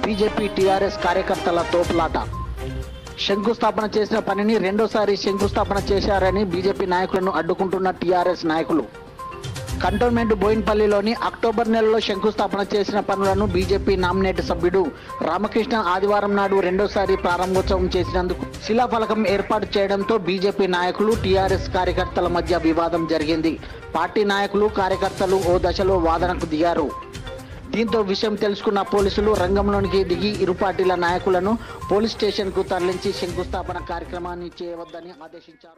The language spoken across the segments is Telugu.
బీజేపీ టీఆర్ఎస్ కార్యకర్తల తోపులాట శంకుస్థాపన చేసిన పనిని రెండోసారి శంకుస్థాపన చేశారని బీజేపీ నాయకులను అడ్డుకుంటున్న టీఆర్ఎస్ నాయకులు కంటోన్మెంట్ బోయిన్పల్లిలోని అక్టోబర్ నెలలో శంకుస్థాపన చేసిన పనులను బీజేపీ నామినేట్ సభ్యుడు రామకృష్ణ ఆదివారం నాడు రెండోసారి ప్రారంభోత్సవం చేసినందుకు శిలాఫలకం ఏర్పాటు చేయడంతో బీజేపీ నాయకులు టీఆర్ఎస్ కార్యకర్తల మధ్య వివాదం జరిగింది పార్టీ నాయకులు కార్యకర్తలు ఓ దశలో వాదనకు దిగారు దీంతో విషయం తెలుసుకున్న పోలీసులు రంగంలోనికి దిగి ఇరు పార్టీల నాయకులను పోలీస్ స్టేషన్ కు తరలించి శంకుస్థాపన కార్యక్రమాన్ని చేయవద్దని ఆదేశించారు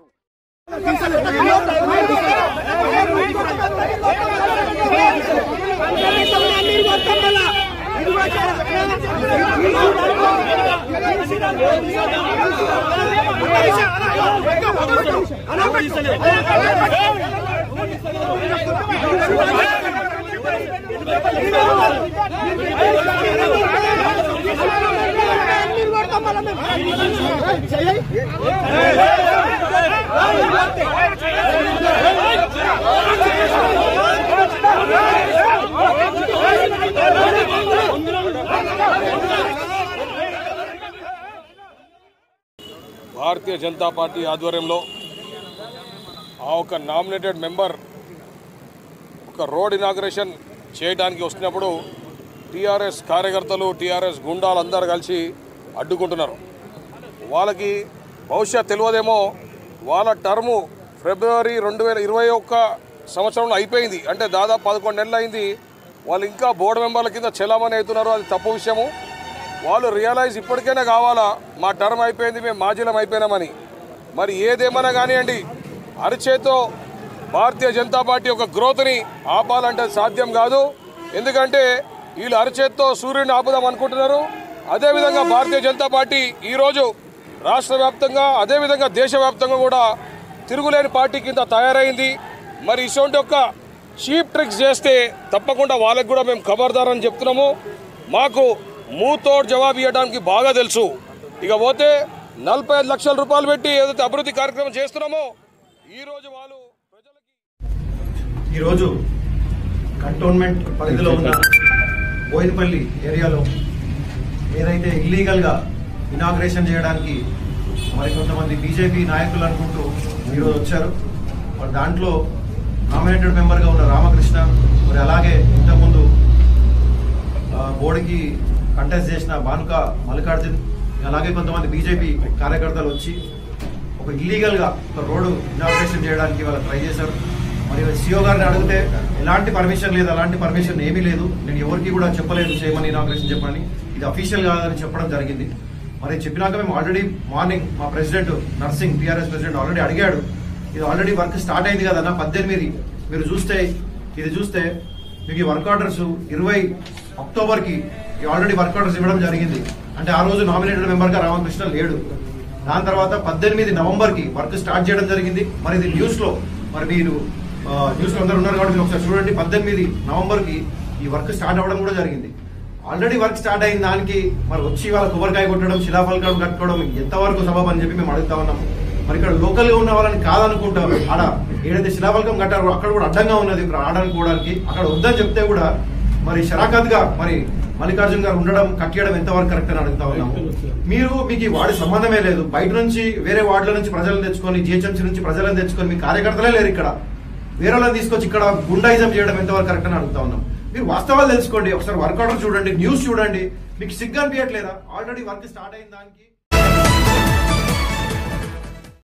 భారతీయ జనతా పార్టీ ఆధ్వర్యంలో ఆ ఒక నామినేటెడ్ మెంబర్ ఒక రోడ్ ఇనాగ్రేషన్ చేయడానికి వస్తున్నప్పుడు టీఆర్ఎస్ కార్యకర్తలు టీఆర్ఎస్ గుండాలు అందరూ కలిసి అడ్డుకుంటున్నారు వాళ్ళకి బహుశా తెలియదేమో వాళ్ళ టర్ము ఫిబ్రవరి రెండు వేల ఇరవై ఒక్క సంవత్సరంలో అయిపోయింది అంటే దాదాపు పదకొండు నెలలు అయింది వాళ్ళు ఇంకా బోర్డు మెంబర్ల కింద చెలామణి అవుతున్నారు అది తప్పు విషయము వాళ్ళు రియలైజ్ ఇప్పటికైనా కావాలా మా టర్మ్ అయిపోయింది మేము మాజీలం అయిపోయినామని మరి ఏదేమన్నా కానివ్వండి అరిచేతో భారతీయ జనతా పార్టీ యొక్క గ్రోత్ని ఆపాలంటే సాధ్యం కాదు ఎందుకంటే వీళ్ళు అరిచేత్తో సూర్యుడిని ఆపుదాం అనుకుంటున్నారు అదేవిధంగా భారతీయ జనతా పార్టీ ఈరోజు రాష్ట్ర వ్యాప్తంగా అదేవిధంగా దేశవ్యాప్తంగా కూడా తిరుగులేని పార్టీ కింద తయారైంది మరి ఇటువంటి యొక్క చీప్ ట్రిక్స్ చేస్తే తప్పకుండా వాళ్ళకి కూడా మేము ఖబర్దారని చెప్తున్నాము మాకు మూతోడ్ జవాబు ఇవ్వడానికి బాగా తెలుసు ఇక పోతే నలభై ఐదు లక్షల రూపాయలు పెట్టి ఏదైతే అభివృద్ధి కార్యక్రమం చేస్తున్నామో ఈ రోజు వాళ్ళు ప్రజలకి ఈరోజు కంటోన్మెంట్ పరిధిలో ఉన్న బోయినపల్లి ఏరియాలో ఏదైతే ఇల్లీగల్గా ఇనాగ్రేషన్ చేయడానికి మరి కొంతమంది బీజేపీ నాయకులు అనుకుంటూ ఈరోజు వచ్చారు మరి దాంట్లో నామినేటెడ్ మెంబర్గా ఉన్న రామకృష్ణ మరి అలాగే ఇంతకుముందు ఆ, బోర్డుకి కంటెస్ట్ చేసిన భానుక మల్లికార్జున్ అలాగే కొంతమంది బీజేపీ కార్యకర్తలు వచ్చి ఒక ఇల్లీగల్ గా ఒక రోడ్డు ఇనాగ్రేషన్ చేయడానికి వాళ్ళు ట్రై చేశారు మరి సిఓ గారిని అడిగితే ఎలాంటి పర్మిషన్ లేదు అలాంటి పర్మిషన్ ఏమీ లేదు నేను ఎవరికి కూడా చెప్పలేదు చేయమని ఇనాగ్రేషన్ చెప్పని ఇది అఫీషియల్ కాదని చెప్పడం జరిగింది మరి చెప్పినాక మేము ఆల్రెడీ మార్నింగ్ మా president Narsing TRS president already అడిగాడు ఇది ఆల్రెడీ వర్క్ స్టార్ట్ అయింది కదన్న పద్దెనిమిది మీరు చూస్తే ఇది చూస్తే మీకు ఈ వర్క్ ఆర్డర్స్ ఇరవై అక్టోబర్ కి ఆల్రెడీ వర్క్ ఆర్డర్స్ ఇవ్వడం జరిగింది అంటే ఆ రోజు నామినేటెడ్ మెంబర్ గా రామకృష్ణ లేడు దాని తర్వాత పద్దెనిమిది నవంబర్ కి వర్క్ స్టార్ట్ చేయడం జరిగింది మరి ఇది న్యూస్ లో మరి మీరు ఆ, న్యూస్ లో అందరు ఉన్నారు కాబట్టి మీరు ఒకసారి చూడండి పద్దెనిమిది నవంబర్ కి ఈ వర్క్ స్టార్ట్ అవ్వడం కూడా జరిగింది ఆల్రెడీ వర్క్ స్టార్ట్ అయిన దానికి మరి వచ్చి వాళ్ళ కొబ్బరికాయ కొట్టడం శిలాఫలకాలు కట్టుకోవడం ఎంతవరకు సబబ్ అని చెప్పి మేము అడుగుతా ఉన్నాము మరి ఇక్కడ లోకల్ గా ఉన్న వాళ్ళని కాదనుకుంటారు ఆడ ఏదైతే శిలాఫలకం కట్టారో అక్కడ కూడా అడ్డంగా ఉన్నది ఇప్పుడు ఆడడానికి పోవడానికి అక్కడ వద్దని చెప్తే కూడా మరి షరాకత్ గా మరి మల్లికార్జున్ గారు ఉండడం కట్టేయడం ఎంతవరకు కరెక్ట్ అని అడుగుతా ఉన్నాము మీరు మీకు ఈ వార్డు సంబంధమే లేదు బయట నుంచి వేరే వార్డుల నుంచి ప్రజలను తెచ్చుకొని జిహెచ్ఎంసీ నుంచి ప్రజలను తెచ్చుకొని మీ కార్యకర్తలే లేరు ఇక్కడ వేరే వాళ్ళని తీసుకొచ్చి ఇక్కడ గుండాయిజం చేయడం ఎంతవరకు కరెక్ట్ అని అడుగుతా ఉన్నాం మీరు వాస్తవాలు తెలుసుకోండి ఒకసారి వర్క్ ఆర్డర్ చూడండి న్యూస్ చూడండి మీకు సిగ్గు అనిపించట్లేదా ఆల్రెడీ వర్క్ స్టార్ట్ అయిన దానికి